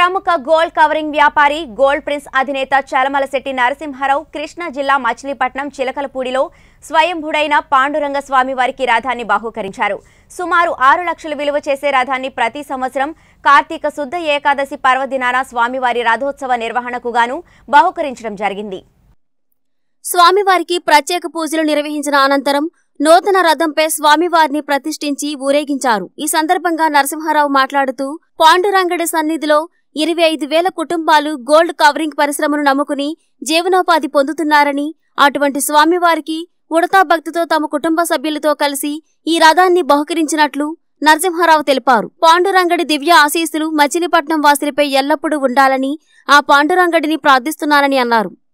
ప్రముఖ gold covering వ్యాపారి gold prince అధినేత చలమలశెట్టి నరసింహారావు కృష్ణా జిల్లా మచిలీపట్నం చిలకలపూడిలో స్వయంభుడైన పాండురంగ స్వామి వారికి రథాన్ని బహూకరించారు సుమారు ఆరు లక్షలు విలువ చేసే రథాన్ని ప్రతి సంవత్సరం కార్తీక శుద్ధ ఏకాదశి పర్వదినాన స్వామివారి రథోత్సవ నిర్వహణకు గాను బహూకరించడం జరిగింది స్వామివారికి ప్రత్యేక పూజలు నిర్వహించిన అనంతరం నూతన రథంపై స్వామివారిని ప్రతిష్ఠించి ఊరేగించారు ఈ సందర్భంగా నరసింహారావు మాట్లాడుతూ పాండురంగడి సన్నిధిలో ఇరవై ఐదు వేల కుటుంబాలు గోల్డ్ కవరింగ్ పరిశ్రమను నమ్ముకుని జీవనోపాధి పొందుతున్నారని అటువంటి స్వామివారికి ఉడతా భక్తితో తమ కుటుంబ సభ్యులతో కలిసి ఈ రథాన్ని బహుకరించినట్లు నరసింహారావు తెలిపారు పాండురంగడి దివ్య ఆశీస్సులు మచిలీపట్నం వాసులపై ఎల్లప్పుడూ ఉండాలని ఆ పాండురంగడిని ప్రార్థిస్తున్నానని అన్నారు